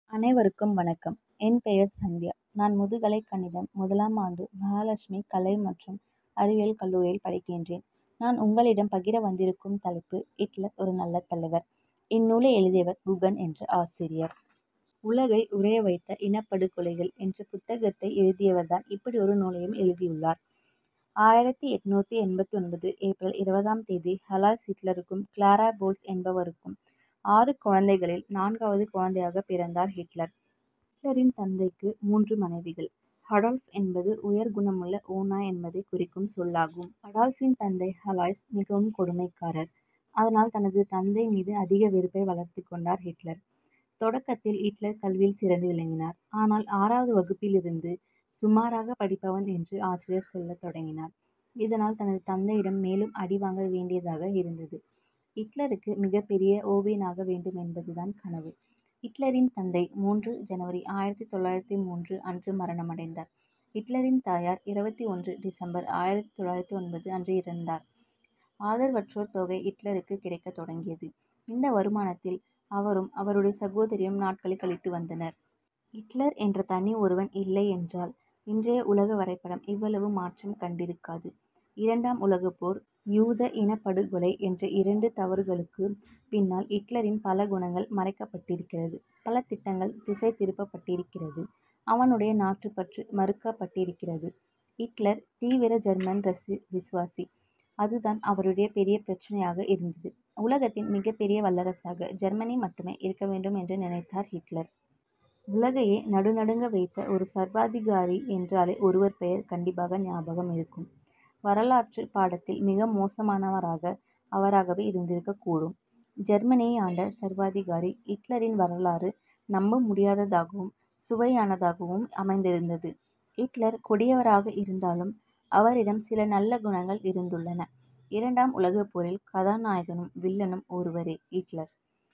அனைவருக்கும் வணக்கம் என் பெயர் சந்தியா நான் முதுகலை கணிதம் முதலாம் ஆண்டு மகாலட்சுமி கலை மற்றும் அறிவியல் கல்லூரியில் படிக்கின்றேன் நான் உங்களிடம் பகிர வந்திருக்கும் தலைப்பு ஹிட்லர் ஒரு நல்ல தலைவர் இந்நூலை எழுதியவர் குகன் என்ற ஆசிரியர் உலகை உறைய வைத்த இனப்படுகொலைகள் என்ற புத்தகத்தை எழுதியவர்தான் இப்படி ஒரு நூலையும் எழுதியுள்ளார் ஆயிரத்தி எட்நூத்தி எண்பத்தி ஒன்பது ஏப்ரல் இருபதாம் தேதி அலாய்ஸ் ஹிட்லருக்கும் கிளாரா போல்ஸ் என்பவருக்கும் ஆறு குழந்தைகளில் நான்காவது குழந்தையாக பிறந்தார் ஹிட்லர். ஹிட்லரின் தந்தைக்கு மூன்று மனைவிகள். அடால்ஃப் என்பது உயர் குணமுள்ள ஓநாய் என்பதை குறிக்கும் சொல்லாகும். அடால்ஃபின் தந்தை அலாய்ஸ் மிகவும் கொடுமைக்காரர். அதனால் தனது தந்தை மீது அதிக வெறுப்பை வளர்த்துக் கொண்டார் ஹிட்லர். தொடக்கத்தில் ஹிட்லர் கல்வியில் சிறந்து விளங்கினார். ஆனால் ஆறாவது வகுப்பிலிருந்து சுமாராக படிப்பவன் என்று ஆசிரியர் சொல்லத் தொடங்கினார். இதனால் தனது தந்தையிடம் மேலும் அடி வாங்க வேண்டியதாக இருந்தது. ஹிட்லருக்கு மிகப்பெரிய ஓவியனாக வேண்டும் என்பதுதான் கனவு. ஹிட்லரின் தந்தை மூன்று ஜனவரி ஆயிரத்தி தொள்ளாயிரத்தி மூன்று அன்று மரணமடைந்தார். ஹிட்லரின் தாயார் இருபத்தி ஒன்று டிசம்பர் ஆயிரத்தி தொள்ளாயிரத்தி ஒன்பது அன்று இறந்தார். ஆதரவற்றோர் தொகை ஹிட்லருக்கு கிடைக்கத் தொடங்கியது. இந்த வருமானத்தில் அவரும் அவருடைய சகோதரியும் நாட்களை கழித்து வந்தனர். ஹிட்லர் என்ற தனி ஒருவன் இல்லை என்றால் இன்றைய உலக வரைபடம் இவ்வளவு மாற்றம் கண்டிருக்காது. இரண்டாம் உலகப் போர் யூத இனப்படுகொலை என்ற இரண்டு தவறுகளுக்கும் பின்னால் ஹிட்லரின் பல குணங்கள் மறைக்கப்பட்டிருக்கிறது. பல திட்டங்கள் திசை திருப்பப்பட்டிருக்கிறது. அவனுடைய நாட்டுப்பற்று மறுக்கப்பட்டிருக்கிறது. ஹிட்லர் தீவிர ஜெர்மன் விசுவாசி. அதுதான் அவருடைய பெரிய பிரச்னையாக இருந்தது. உலகத்தின் மிகப்பெரிய வல்லரசாக ஜெர்மனி மட்டுமே இருக்க வேண்டும் என்று நினைத்தார் ஹிட்லர். உலகையே நடுநடுங்க வைத்த ஒரு சர்வாதிகாரி என்றாலே ஒருவர் பெயர் கண்டிப்பாக ஞாபகம் இருக்கும். வரலாற்றுப் பாடத்தில் மிக மோசமானவராக அவராகவே இருந்திருக்கக் கூடும். ஜெர்மனியை ஆண்ட சர்வாதிகாரி ஹிட்லரின் வரலாறு நம்ப முடியாததாகவும் சுவையானதாகவும் அமைந்திருந்தது. ஹிட்லர் கொடியவராக இருந்தாலும் அவரிடம் சில நல்ல குணங்கள் இருந்துள்ளன. இரண்டாம் உலகப் போரில் கதாநாயகனும் வில்லனும் ஒருவரே ஹிட்லர்.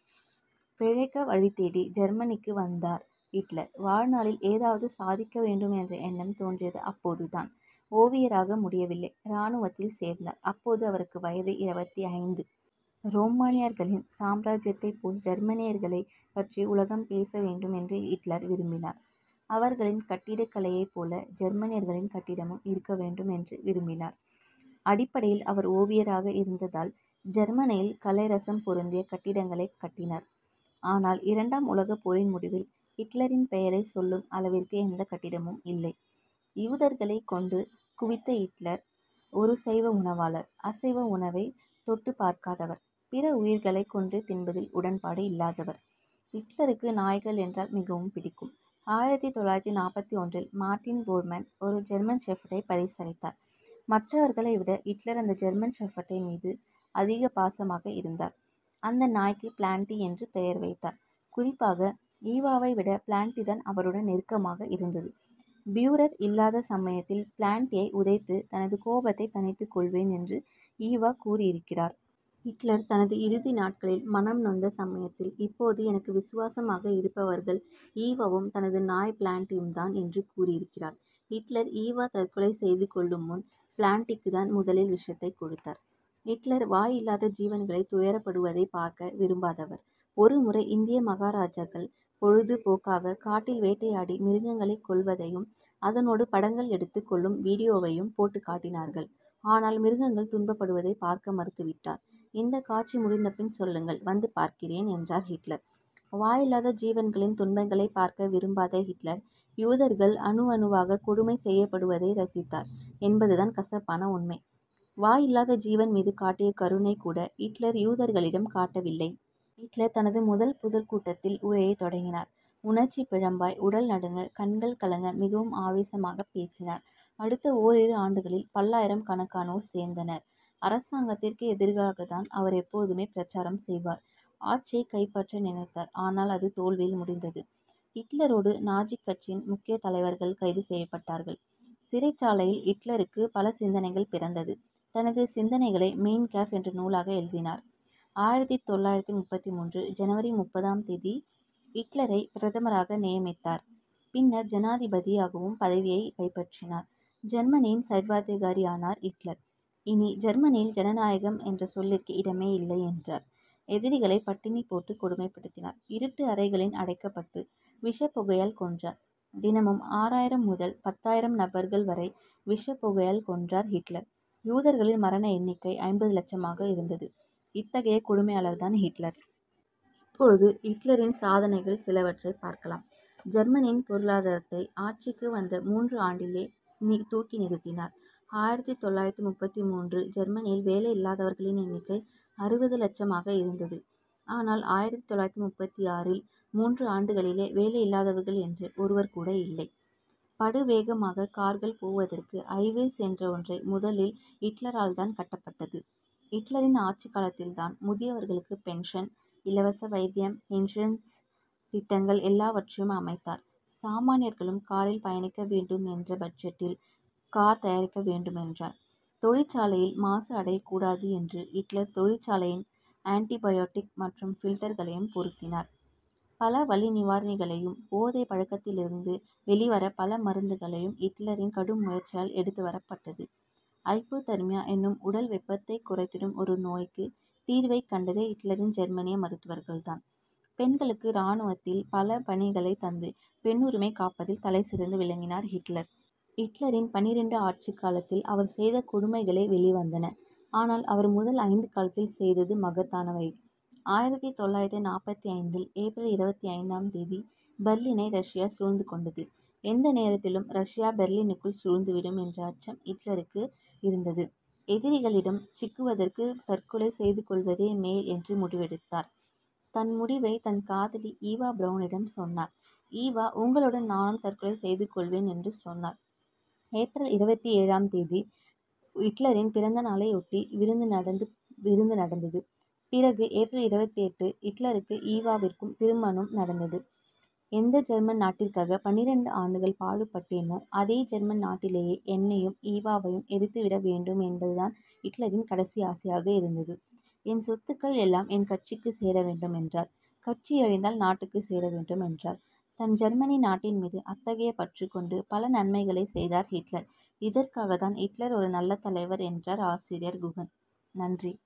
பிழைக்க வழி தேடி ஜெர்மனிக்கு வந்தார் ஹிட்லர். வாழ்நாளில் ஏதாவது சாதிக்க வேண்டும் என்ற எண்ணம் தோன்றியது அப்போதுதான். ஓவியராக முடியவில்லை. இராணுவத்தில் சேர்ந்தார். அப்போது அவருக்கு வயது இருபத்தி ஐந்து. ரோமானியர்களின் சாம்ராஜ்யத்தைப் போல் ஜெர்மானியர்களைப் பற்றி உலகம் பேச வேண்டும் என்று ஹிட்லர் விரும்பினார். அவர்களின் கட்டிடக் கலையைப் போல ஜெர்மானியர்களின் கட்டிடமும் இருக்க வேண்டும் என்று விரும்பினார். அடிப்படையில் அவர் ஓவியராக இருந்ததால் ஜெர்மனியில் கலை ரசம் பொருந்திய கட்டிடங்களைக் கட்டினார். ஆனால் இரண்டாம் உலகப் போரின் முடிவில் ஹிட்லரின் பெயரைச் சொல்லும் அளவிற்கு எந்தக் கட்டிடமும் இல்லை. யூதர்களைக் கொன்று குவித்த ஹிட்லர் ஒரு சைவ உணவாளர். அசைவ உணவைத் தொட்டுப் பார்க்காதவர். பிற உயிர்களைக் கொன்று தின்பதில் உடன்பாடு இல்லாதவர். ஹிட்லருக்கு நாய்கள் என்றால் மிகவும் பிடிக்கும். ஆயிரத்தி தொள்ளாயிரத்தி நாற்பத்தி ஒன்றில் மார்ட்டின் போர்மேன் ஒரு ஜெர்மன் ஷெப்பர்டை பரிசளித்தார். மற்றவர்களை விட ஹிட்லர் அந்த ஜெர்மன் ஷெப்பர்டை மீது அதிக பாசமாக இருந்தார். அந்த நாய்க்கு பிளாண்டி என்று பெயர் வைத்தார். குறிப்பாக ஈவாவை விட பிளாண்டிதான் அவருடன் நெருக்கமாக இருந்தது. பியூரர் இல்லாத சமயத்தில் பிளாண்டியை உதைத்து தனது கோபத்தை தணித்துக் கொள்வேன் என்று ஈவா கூறியிருக்கிறார். ஹிட்லர் தனது இறுதி நாட்களில் மனம் நொந்த சமயத்தில் இப்போது எனக்கு விசுவாசமாக இருப்பவர்கள் ஈவாவும் தனது நாய் பிளாண்டியும்தான் என்று கூறியிருக்கிறார். ஹிட்லர் ஈவா தற்கொலை செய்து கொள்ளும் முன் பிளாண்டிக்குத்தான் முதலில் விஷத்தைக் கொடுத்தார். ஹிட்லர் வாய் இல்லாத ஜீவன்கள் துயரப்படுவதைப் பார்க்க விரும்பாதவர். ஒருமுறை இந்திய மகாராஜாக்கள் பொழுது போக்காக காட்டில் வேட்டையாடி மிருகங்களைக் கொல்வதையும் அதனோடு படங்கள் எடுத்துக் கொள்ளும் வீடியோவையும் போட்டுக் காட்டினார்கள். ஆனால் மிருகங்கள் துன்பப்படுவதைப் பார்க்க மறுத்துவிட்டார். இந்தக் காட்சி முடிந்தபின் சொல்லுங்கள் வந்து பார்க்கிறேன் என்றார் ஹிட்லர். வாயில்லாத ஜீவன்களின் துன்பங்களைப் பார்க்க விரும்பாத ஹிட்லர் யூதர்கள் அணு அணுவாக கொடுமை செய்யப்படுவதை ரசித்தார் என்பதுதான் கசப்பான உண்மை. வாயில்லாத ஜீவன் மீது காட்டிய கருணை கூட ஹிட்லர் யூதர்களிடம் காட்டவில்லை. ஹிட்லர் தனது முதல் பொதுக்கூட்டத்தில் உரையைத் தொடங்கினார். உணர்ச்சிப் பிழம்பாய் உடல் நடுங்க கண்கள் கலங்க மிகவும் ஆவேசமாகப் பேசினார். அடுத்த ஓரிரு ஆண்டுகளில் பல்லாயிரம் கணக்கானோர் சேர்ந்தனர். அரசாங்கத்திற்கு எதிராகத்தான் அவர் எப்போதுமே பிரசாரம் செய்வார். ஆட்சியைக் கைப்பற்ற நினைத்தார். ஆனால் அது தோல்வியில் முடிந்தது. ஹிட்லரோடு நாஜிக் கட்சியின் முக்கிய தலைவர்கள் கைது செய்யப்பட்டார்கள். சிறைச்சாலையில் ஹிட்லருக்கு பல சிந்தனைகள் பிறந்தது. தனது சிந்தனைகளை மெயின் கேம்ப் என்ற நூலாக எழுதினார். ஆயிரத்தி தொள்ளாயிரத்தி முப்பத்தி மூன்று ஜனவரி முப்பதாம் தேதி ஹிட்லரை பிரதமராக நியமித்தார். பின்னர் ஜனாதிபதியாகவும் பதவியைக் கைப்பற்றினார். ஜெர்மனியின் சர்வாதிகாரியானார் ஹிட்லர். இனி ஜெர்மனியில் ஜனநாயகம் என்ற சொல்லிற்கு இடமே இல்லை என்றார். எதிரிகளை பட்டினி போட்டு கொடுமைப்படுத்தினார். இருட்டு அறைகளில் அடைக்கப்பட்டு விஷப்புகையால் கொன்றார். தினமும் ஆறாயிரம் முதல் பத்தாயிரம் நபர்கள் வரை விஷப்புகையால் கொன்றார் ஹிட்லர். யூதர்களின் மரண எண்ணிக்கை ஐம்பது லட்சமாக இருந்தது. இத்தகைய கொடுமையாளர்தான் ஹிட்லர். இப்போது ஹிட்லரின் சாதனைகள் சிலவற்றைப் பார்க்கலாம். ஜெர்மனியின் பொருளாதாரத்தை ஆட்சிக்கு வந்த மூன்று ஆண்டிலே தூக்கி நிறுத்தினார். ஆயிரத்து தொள்ளாயிரத்து முப்பத்து மூன்று ஜெர்மனியில் வேலையில்லாதவர்களின் எண்ணிக்கை அறுபது லட்சமாக இருந்தது. ஆனால் ஆயிரத்து தொள்ளாயிரத்து முப்பத்து ஆறில் மூன்று ஆண்டுகளிலே வேலையில்லாதவர்கள் என்று ஒருவர் கூட இல்லை. படுவேகமாக கார்கள் போவதற்கு ஐவேஸ் என்ற ஒன்றை முதலில் ஹிட்லரால்தான் கட்டப்பட்டது. ஹிட்லரின் ஆட்சிக் காலத்தில்தான் முதியவர்களுக்கு பென்ஷன், இலவச வைத்தியம், இன்சூரன்ஸ் திட்டங்கள் எல்லாவற்றையும் அமைத்தார். சாமான்யர்களும் காரில் பயணிக்க வேண்டும் என்ற பட்ஜெட்டில் கார் தயாரிக்க வேண்டுமென்றார். தொழிற்சாலையில் மாசு அடையக் கூடாது என்று ஹிட்லர் தொழிற்சாலையில் ஆன்டிபயோடிக் மற்றும் பில்டர்களையும் பொருத்தினார். பல வலி நிவாரணிகளையும் போதைப் பழக்கத்திலிருந்து வெளிவர பல மருந்துகளையும் ஹிட்லரின் கடும் முயற்சியால் எடுத்து வரப்பட்டது. ஐப்போதெர்மியா என்னும் உடல் வெப்பத்தைக் குறைத்திடும் ஒரு நோய்க்கு தீர்வைக் கண்டதே ஹிட்லரின் ஜெர்மனிய மருத்துவர்கள்தான். பெண்களுக்கு இராணுவத்தில் பல பணிகளைத் தந்து பெண்ணுரிமை காப்பதில் தலைசிறந்து விளங்கினார் ஹிட்லர். ஹிட்லரின் பன்னிரண்டு ஆட்சிக் காலத்தில் அவர் செய்த கொடுமைகளே வெளிவந்தன. ஆனால் அவர் முதல் ஐந்து காலத்தில் செய்தது மகத்தானவை. ஆயிரத்து தொள்ளாயிரத்து நாற்பத்து ஐந்தில் ஏப்ரல் இருபத்தி ஐந்தாம் தேதி பெர்லினை ரஷ்யா சூழ்ந்து கொண்டது. எந்த நேரத்திலும் ரஷ்யா பெர்லினுக்குள் சூழ்ந்துவிடும் என்ற அச்சம் ஹிட்லருக்கு இருந்தது. எதிரிகளிடம் சிக்குவதற்குத் தற்கொலை செய்து கொள்வதே மேல் என்று முடிவெடுத்தார். தன் முடிவை தன் காதலி ஈவா பிரவுனிடம் சொன்னார். ஈவா உங்களுடன் நானும் தற்கொலை செய்து கொள்வேன் என்று சொன்னார். ஏப்ரல் இருபத்தி ஏழாம் தேதி ஹிட்லரின் பிறந்த நாளையொட்டி விருந்து நடந்தது. பிறகு ஏப்ரல் இருபத்தெட்டு ஹிட்லருக்கும் ஈவாவிற்கும் திருமணமும் நடந்தது. எந்த ஜெர்மன் நாட்டிற்காக பன்னிரண்டு ஆண்டுகள் பாடுபட்டேனோ அதே ஜெர்மன் நாட்டிலேயே என்னையும் ஈவாவையும் எரித்துவிட வேண்டும் என்பதுதான் ஹிட்லரின் கடைசி ஆசையாக இருந்தது. என் சொத்துக்கள் எல்லாம் என் கட்சிக்குச் சேர வேண்டும் என்றார். கட்சி அழிந்தால் நாட்டுக்குச் சேர வேண்டும் என்றார். தன் ஜெர்மனி நாட்டின் மீது அத்தகைய பற்று கொண்டு பல நன்மைகளைச் செய்தார் ஹிட்லர். இதற்காகத்தான் ஹிட்லர் ஒரு நல்ல தலைவர் என்றார் ஆசிரியர் குகன். நன்றி.